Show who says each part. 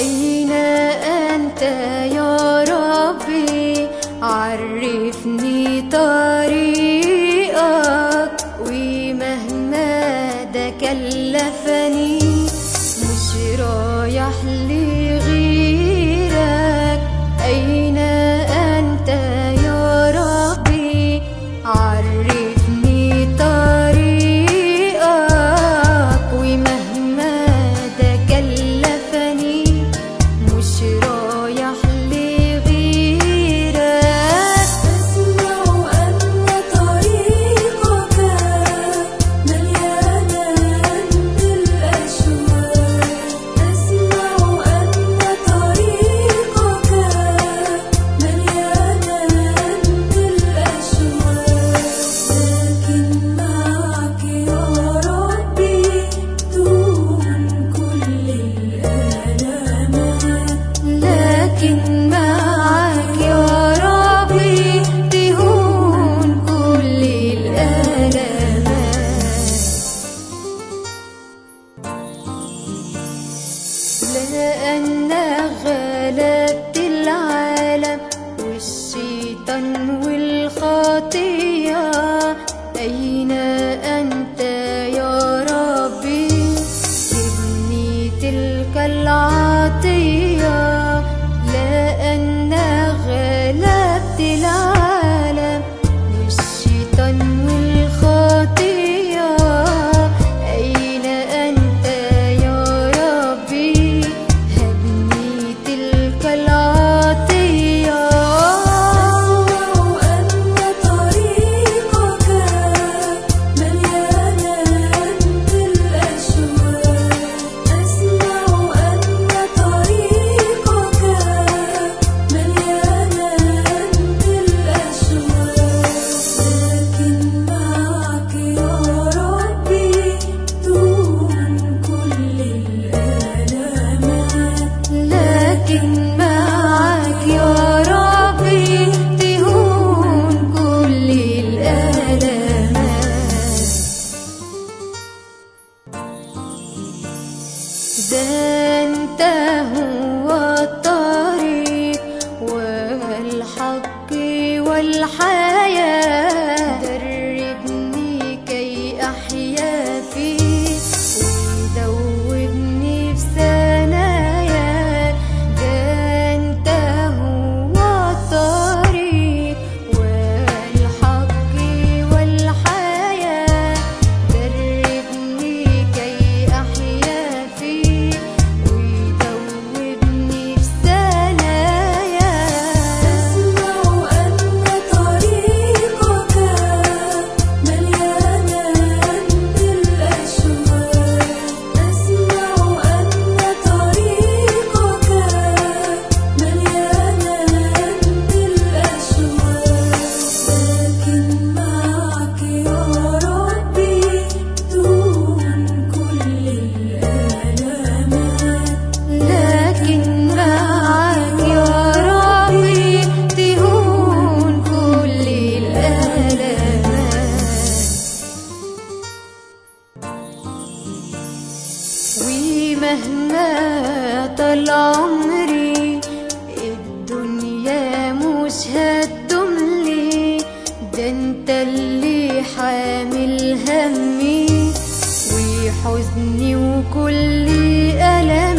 Speaker 1: أين أنت يا ربي عرفني طريقك ومهما ده كلفني مش رايح لغيرك أين أنت يا ربي عرفني طريقك ومهما ده كلفني مش رايح لغيرك
Speaker 2: أسمع أن طريقك مليانا بالأشواق أسمع أن طريقك مليانا بالأشواق لكن معك يا ربي دون كل الآلامات
Speaker 1: لكن معك يا ربي تهون كل الآلامات لأنك غلبت العالم والشيطان والخطية أين أنت يا ربي ابني تلك العطية لأنك غلبت العالم والشيطان والخطية أين أنت يا ربي هبني تلك العطية
Speaker 2: أسمع أن طريقك مليانا بالأشواق أسمع أن طريقك مليانا بالأشواق لكن معك يا ربي دون كل الآلامات
Speaker 1: لكن معك يا ربي تهون كل الآلامات ده انت هو الطريق والحق والحياة دربني كي أحيا فيك ودوبني في ثناياك ده انت هو الطريق والحق والحياة دربني كي أحيا فيك ويدوبني في ثناياك
Speaker 2: أسمع أن طريقك مليانا بالأشواق أسمع أن طريقك مليانا بالأشواق لكن معك يا ربي دون كل الآلامات
Speaker 1: لكن معك يا ربي تهون كل الآلامات ومهما طال عمري الدنيا مش هتدوملي ده انت اللي حامل همي وحزني وكل ألامي